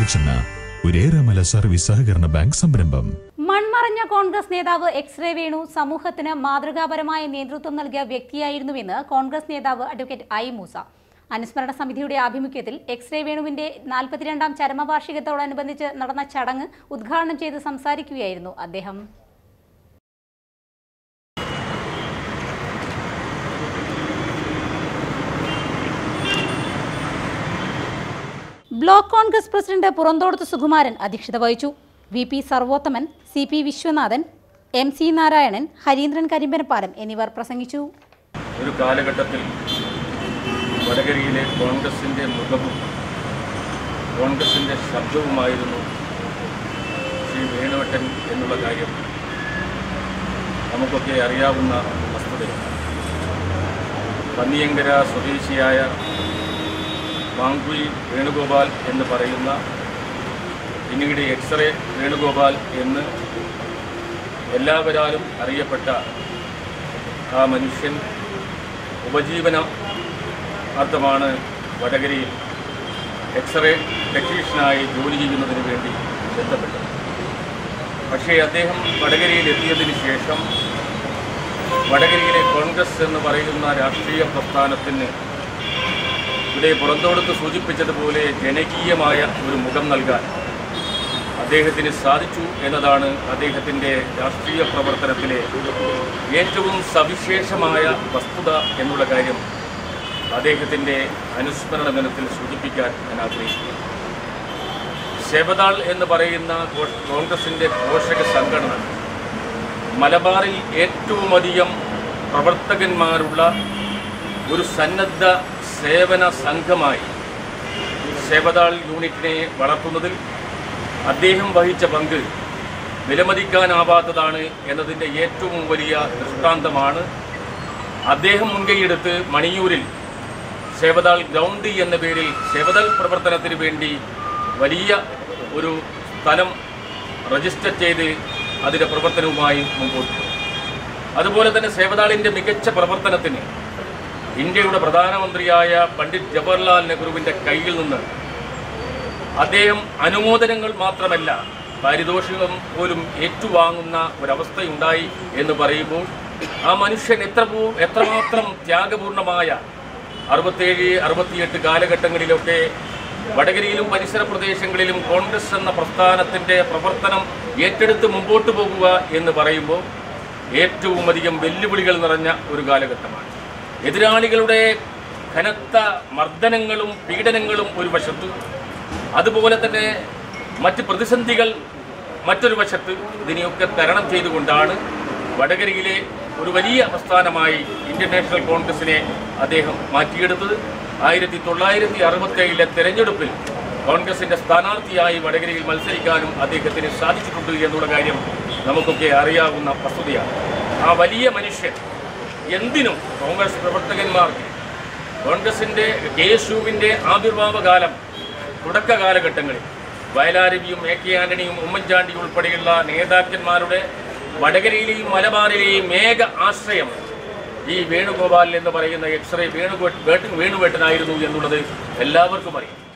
Junction ഒരേറെമല service സഹകരണ bank സംരംഭം മൺമറഞ്ഞ കോൺഗ്രസ് നേതാവ് എക്സ് റേ വേണു സമൂഹത്തിന് മാതൃകാപരമായ നേതൃത്വം നൽകിയ വ്യക്തിയായിരുന്നുവെന്ന് കോൺഗ്രസ് നേതാവ് അഡ്വക്കേറ്റ് ഐ മൂസ അനുസ്മരണ സമിതിയുടെ ആഭിമുഖ്യത്തിൽ എക്സ് റേ വേണുവിന്റെ നാൽപ്പത്തിരണ്ടാം ചരമവാർഷികത്തോടനുബന്ധിച്ച് നടന്ന ചടങ്ങ് ഉദ്ഘാടനം ചെയ്ത് സംസാരിക്കുകയായിരുന്നു അദ്ദേഹം ബ്ലോക്ക് കോൺഗ്രസ് പ്രസിഡന്റ് പുറന്തോടത്ത് സുകുമാരൻ അധ്യക്ഷത വഹിച്ചു V P Sarvothaman C P Viswanathan M C Narayanan Harindran Karimbanapalam എന്നിവർ പ്രസംഗിച്ചു ഒരു കാലഘട്ടത്തിൽ വടകരയിലെ കോൺഗ്രസിൻ്റെ മുഖവും കോൺഗ്രസിൻ്റെ ശബ്ദവുമായിരുന്നു ശ്രീ വേണുവട്ടൻ എന്നുള്ള കാര്യം നമുക്കൊക്കെ അറിയാവുന്ന വസ്തുതയാണ് പന്നിയങ്കര സ്വദേശിയായ മാങ്കുഴി വേണുഗോപാൽ എന്ന് പറയുന്ന പിന്നീട് എക്സ്റേ വേണുഗോപാൽ എന്ന് എല്ലാവരാലും അറിയപ്പെട്ട ആ മനുഷ്യൻ ഉപജീവന അർത്ഥമാണ് വടകരയിൽ എക്സ്റേ ടെക്നീഷ്യനായി ജോലി ചെയ്യുന്നതിന് വേണ്ടി ബന്ധപ്പെട്ടത് പക്ഷേ അദ്ദേഹം വടകരയിൽ എത്തിയതിന് ശേഷം വടകരയിലെ കോൺഗ്രസ് എന്ന് പറയുന്ന രാഷ്ട്രീയ പ്രസ്ഥാനത്തിന് ഇവിടെ പുറന്തോടത്ത് സൂചിപ്പിച്ചതുപോലെ ജനകീയമായ ഒരു മുഖം നൽകാൻ അദ്ദേഹത്തിന് സാധിച്ചു എന്നതാണ് അദ്ദേഹത്തിൻ്റെ രാഷ്ട്രീയ പ്രവർത്തനത്തിലെ ഏറ്റവും സവിശേഷമായ വസ്തുത എന്നുള്ള കാര്യം അദ്ദേഹത്തിൻ്റെ അനുസ്മരണ ദിനത്തിൽ സൂചിപ്പിക്കാൻ ഞാൻ ആഗ്രഹിക്കുന്നു ശബദാൾ എന്ന് പറയുന്ന കോ- കോൺഗ്രസിൻ്റെ പോഷക സംഘടന മലബാറിൽ ഏറ്റവും അധികം പ്രവർത്തകന്മാരുള്ള ഒരു സന്നദ്ധ സേവന സംഘമായി ശബദാൾ യൂണിറ്റിനെ വളർത്തുന്നതിൽ അദ്ദേഹം വഹിച്ച പങ്ക് വിലമതിക്കാനാവാത്തതാണ് എന്നതിൻ്റെ ഏറ്റവും വലിയ ദൃഷ്ടാന്തമാണ് അദ്ദേഹം മുൻകൈയെടുത്ത് മണിയൂരിൽ സേവതാൾ ഗ്രൗണ്ട് എന്ന പേരിൽ സേവതൽ പ്രവർത്തനത്തിന് വേണ്ടി വലിയ ഒരു സ്ഥലം രജിസ്റ്റർ ചെയ്ത് അതിൻ്റെ പ്രവർത്തനവുമായി മുമ്പോട്ട് പോയി. അതുപോലെ തന്നെ സേവതാളിൻ്റെ മികച്ച പ്രവർത്തനത്തിന് ഇന്ത്യയുടെ പ്രധാനമന്ത്രിയായ പണ്ഡിറ്റ് ജവഹർലാൽ നെഹ്റുവിൻ്റെ കയ്യിൽ നിന്ന് അദ്ദേഹം അനുമോദനങ്ങൾ മാത്രമല്ല പാരിതോഷികം പോലും ഏറ്റുവാങ്ങുന്ന ഒരവസ്ഥയുണ്ടായി എന്ന് പറയുമ്പോൾ ആ മനുഷ്യൻ എത്ര പൂ- എത്രമാത്രം ത്യാഗപൂർണമായ അറുപത്തേഴ് അറുപത്തിയെട്ട് കാലഘട്ടങ്ങളിലൊക്കെ വടകരയിലും പരിസര പ്രദേശങ്ങളിലും കോൺഗ്രസ് എന്ന പ്രസ്ഥാനത്തിൻ്റെ പ്രവർത്തനം ഏറ്റെടുത്ത് മുമ്പോട്ട് പോകുക എന്ന് പറയുമ്പോൾ ഏറ്റവും അധികം വെല്ലുവിളികൾ നിറഞ്ഞ ഒരു കാലഘട്ടമാണ് എതിരാളികളുടെ കനത്ത മർദ്ദനങ്ങളും പീഡനങ്ങളും ഒരു വശത്തു അതുപോലെ തന്നെ മറ്റ് പ്രതിസന്ധികൾ മറ്റൊരു വശത്ത് ഇതിനെയൊക്കെ തരണം ചെയ്തുകൊണ്ടാണ് വടകരയിലെ ഒരു വലിയ പ്രസ്ഥാനമായി ഇന്ത്യൻ നാഷണൽ കോൺഗ്രസിനെ അദ്ദേഹം മാറ്റിയെടുത്തത് ആയിരത്തി തൊള്ളായിരത്തി അറുപത്തേഴിലെ തെരഞ്ഞെടുപ്പിൽ കോൺഗ്രസിന്റെ സ്ഥാനാർത്ഥിയായി വടകരയിൽ മത്സരിക്കാനും അദ്ദേഹത്തിന് സാധിച്ചിട്ടുണ്ട് എന്നുള്ള കാര്യം നമുക്കൊക്കെ അറിയാവുന്ന വസ്തുതയാണ് ആ വലിയ മനുഷ്യൻ എന്തിനും കോൺഗ്രസ് പ്രവർത്തകന്മാർക്ക് കോൺഗ്രസിന്റെ കെ എസ് യുവിന്റെ ആവിർഭാവ കാലം തുടക്ക കാലഘട്ടങ്ങളിൽ വയലാരവിയും എ കെ ആന്റണിയും ഉമ്മൻചാണ്ടി ഉൾപ്പെടെയുള്ള നേതാക്കന്മാരുടെ വടകരയിലെയും മലബാറിലെയും ഏക ആശ്രയം ഈ വേണുഗോപാൽ എന്ന് പറയുന്ന എക്സ്റേ വേണുഗോ വേണുവേട്ടനായിരുന്നു എന്നുള്ളത് എല്ലാവർക്കും അറിയാം